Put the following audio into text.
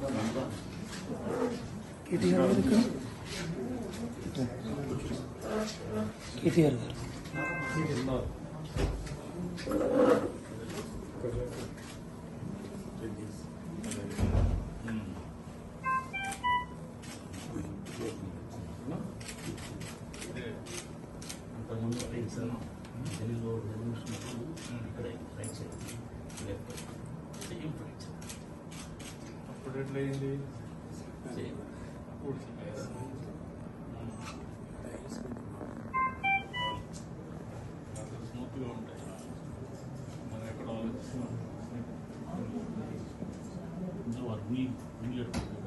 కేటీఆర్ గారు ఇక్కడ కేటీఆర్ గారు అంతకుముందు ఎగ్జామ్ తెలుగులో చదివించినప్పుడు ఇక్కడ right side left same fracture అప్పుడు ఎట్లయింది సేమ్ స్మూత్గా ఉంటాయి మనం ఎక్కడ ఆలోచిస్తున్నాం ఇందులో వీ వీడియో